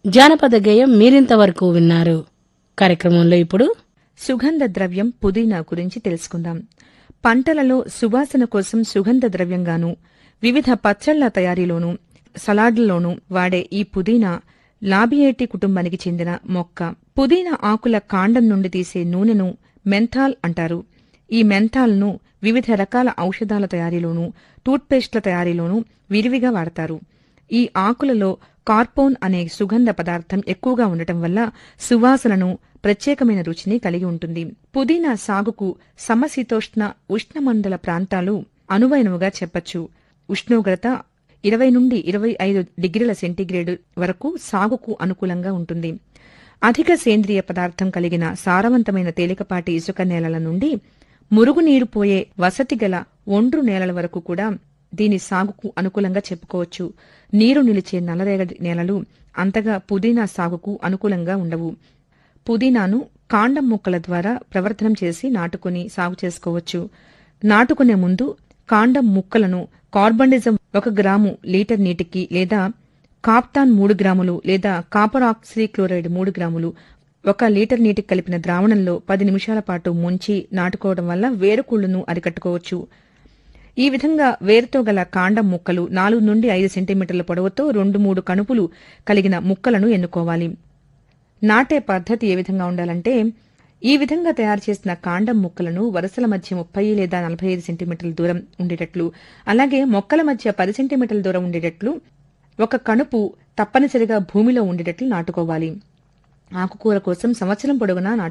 జానపద గేయం మీరింతవరకు విన్నారు కార్యక్రమంలో ఇప్పుడు సుగంధ ద్రవ్యం పుదీనా గురించి తెలుసుకుందాం పంటలలో సువాసన కోసం సుగంధ ద్రవ్యంగాను వివిధ పచ్చళ్ల తయారీలోనూ సలాడ్లలోనూ వాడే ఈ పుదీనా లాబియేటి కుటుంబానికి చెందిన మొక్క పుదీనా ఆకుల కాండం నుండి తీసే నూనెను మెంథాల్ అంటారు ఈ మెంథాల్ను వివిధ రకాల ఔషధాల తయారీలోనూ టూత్పేస్ట్ల తయారీలోనూ విరివిగా వాడతారు ఈ ఆకులలో కార్పోన్ అనే సుగంధ పదార్థం ఎక్కువగా ఉండటం వల్ల సువాసనను ప్రత్యేకమైన రుచిని కలిగి ఉంటుంది పుదీనా సాగుకు సమశీతోష్ణ ఉష్ణమండల ప్రాంతాలు అనువైనవిగా చెప్పచ్చు ఉష్ణోగ్రత ఇరవై నుండి ఇరవై ఐదు డిగ్రీల సెంటీగ్రేడ్ వరకు సాగుకు అనుకూలంగా ఉంటుంది అధిక సేంద్రియ పదార్థం కలిగిన సారవంతమైన తేలికపాటి ఇసుక నేలల నుండి మురుగునీరు పోయే వసతి గల ఒండ్రు నేలల వరకు కూడా దీని సాగుకు అనుకూలంగా చెప్పుకోవచ్చు నీరు నిలిచే నల్లరేగడి నేలలు అంతగా పుదీనా సాగుకు అనుకూలంగా ఉండవు పుదీనాను కాండం మొక్కల ద్వారా ప్రవర్తనం చేసి నాటుకుని సాగు చేసుకోవచ్చు నాటుకునే ముందు కాండం ముక్కలను కార్బండిజం ఒక గ్రాము లీటర్ నీటికి లేదా కాప్తాన్ మూడు గ్రాములు లేదా కాపర్ ఆక్సిక్లోరైడ్ మూడు గ్రాములు ఒక లీటర్ నీటికి కలిపిన ద్రావణంలో పది నిమిషాల పాటు ముంచి నాటుకోవడం వల్ల వేరుకుళ్లును అరికట్టుకోవచ్చు ఈ విధంగా వేరుతో గల కాండం ముక్కలు నాలుగు నుండి ఐదు సెంటీమీటర్ల పొడవుతో రెండు మూడు కణుపులు కలిగిన ముక్కలను ఎన్నుకోవాలి నాటే పద్ధతి ఏ విధంగా ఉండాలంటే ఈ విధంగా తయారు చేసిన కాండం ముక్కలను వరుసల మధ్య ముప్పై లేదా నలభై ఐదు సెంటీమీటర్ల దూరం ఉండేటట్లు అలాగే మొక్కల మధ్య పది సెంటీమీటర్ల దూరం ఉండేటట్లు ఒక కణుపు తప్పనిసరిగా భూమిలో ఉండేటట్లు నాటుకోవాలి ఆకుకూర కోసం సంవత్సరం పొడవునా నాటు